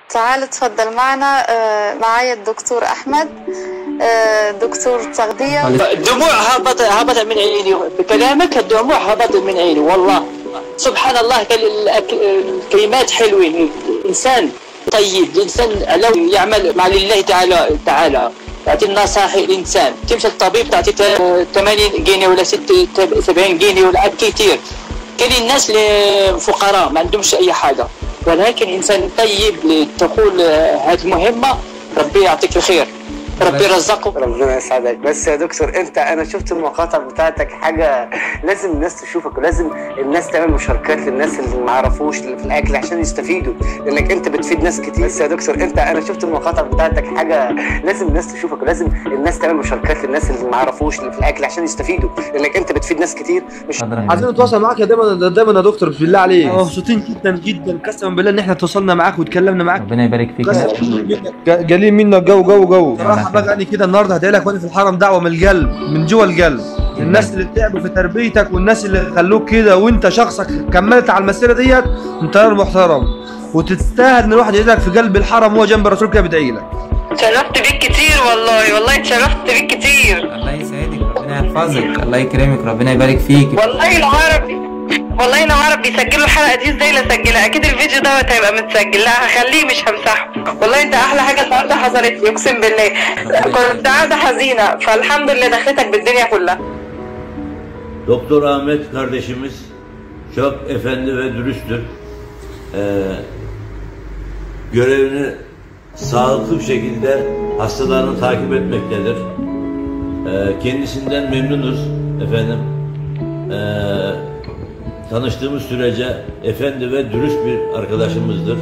تعال تفضل معنا آه، معايا الدكتور أحمد آه، دكتور تغذية الدموع هبط هبط من عيني بكلامك الدموع هبط من عيني والله سبحان الله كل- الأك- الكلمات حلوين انسان طيب الانسان لو يعمل مع لله تعالى تعالى تعطي النصائح الانسان تمشي للطبيب تعطي تا- 80 جنيه ولا 70 جنيه ولا كثير كاين الناس اللي فقراء ما عندهمش اي حاجه ولكن انسان طيب لتقول هذه المهمه ربي يعطيك الخير ربي يرزقه ربنا يسعدك بس يا دكتور انت انا شفت المقاطع بتاعتك حاجه لازم الناس تشوفك ولازم الناس تعمل مشاركات للناس اللي ما يعرفوش اللي في الاكل عشان يستفيدوا لانك انت بتفيد ناس كتير بس يا دكتور انت انا شفت المقاطع بتاعتك حاجه لازم الناس تشوفك ولازم الناس تعمل مشاركات للناس اللي ما يعرفوش اللي في الاكل عشان يستفيدوا لانك انت بتفيد ناس كتير مش عايزين نتواصل معاك يا دايما دايما يا دكتور بالله عليك مبسوطين جدا جدا قسما بالله ان احنا تواصلنا معاك واتكلمنا معاك ربنا يبارك فيك قسما بالله جالين منك جو جو جو صراحه بقى يعني كده النهارده هدعي لك وانا في الحرم دعوه من القلب من جوه القلب الناس اللي تعبوا في تربيتك والناس اللي خلوك كده وانت شخصك كملت على المسيره ديت انت راجل محترم وتستاهل ان الواحد يدعي لك في قلب الحرم وهو جنب الرسول كده بيدعي لك اتشرفت بيك كتير والله والله اتشرفت بيك كتير الله يسعدك ربنا يحفظك الله يكرمك ربنا يبارك فيك والله لو عرب والله لو عرب بيسجلوا الحلقه دي ازاي لا اسجلها اكيد الفيديو دوت هيبقى متسجل لا هخليه مش همسحه والله انت احلى حاجه النهارده حصلت لي اقسم بالله كنت قاعده حزينه فالحمد لله دخلتك بالدنيا كلها Doktor Ahmet kardeşimiz çok efendi ve dürüsttür. Ee, görevini sağlıklı bir şekilde hastalarını takip etmektedir. Ee, kendisinden memnunuz efendim. Ee, tanıştığımız sürece efendi ve dürüst bir arkadaşımızdır.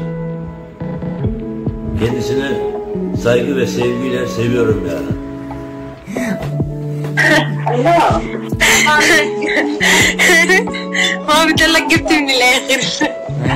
Kendisini saygı ve sevgiyle seviyorum yani. هو بتقول لك جبت من الاخر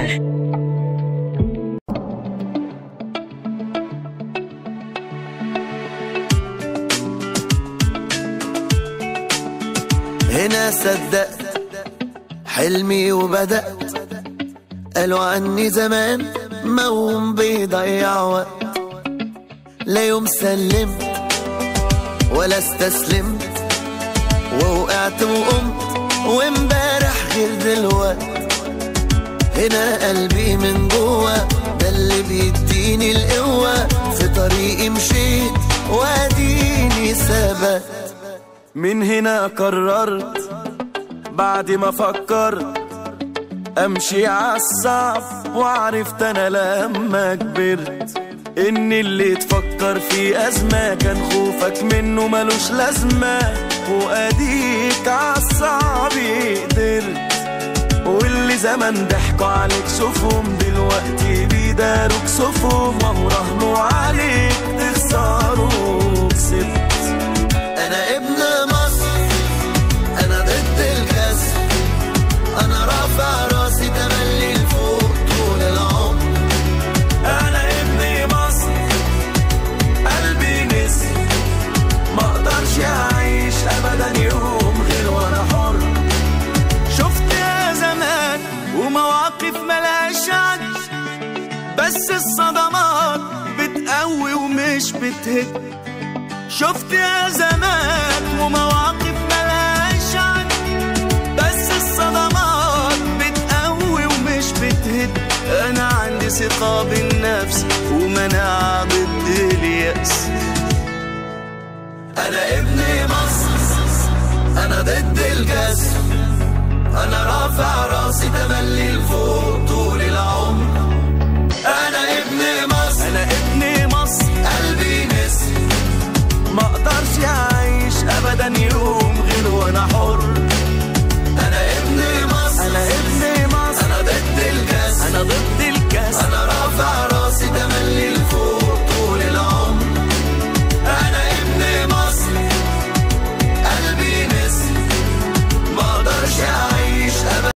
هنا صدقت حلمي وبدأت قالوا عني زمان موهوم بيضيع وقت لا يوم سلمت ولا استسلمت ووقعت وقمت وامبارح غير دلوقت هنا قلبي من جوه ده اللي بيديني القوة في طريقي مشيت واديني ثبت من هنا قررت بعد ما فكرت امشي عالصعب وعرفت انا لما كبرت ان اللي تفكر في ازمة كان خوفك منه ملوش لازمة واديك عالصعب قدرت واللي زمان ضحكوا عليك شوفهم دلوقتي بيداروا كسوفهم وهو راهنوا عليك تخسروا كسبت انا ابن مصر انا ضد الكسر انا رافع راسي تملي لفوق طول العمر انا ابن مصر قلبي نسر ما اقدرش اعيش ابدا يوم غير وانا حر شفت يا زمان ومواقف ملهاش عد بس الصدمات بتقوي ومش بتهد شفت يا زمان ومواقف ملهاش عد بس الصدمات بتقوي ومش بتهد انا عندي ثقة بالنفس ومناعة ضد اليأس انا ابن مصر انا ضد الكسر انا رافع راسي تملي لفوق طول العمر انا ابن مصر انا ابن مصر قلبي نسر ما اقدرش اعيش ابدا يوم غير وانا حر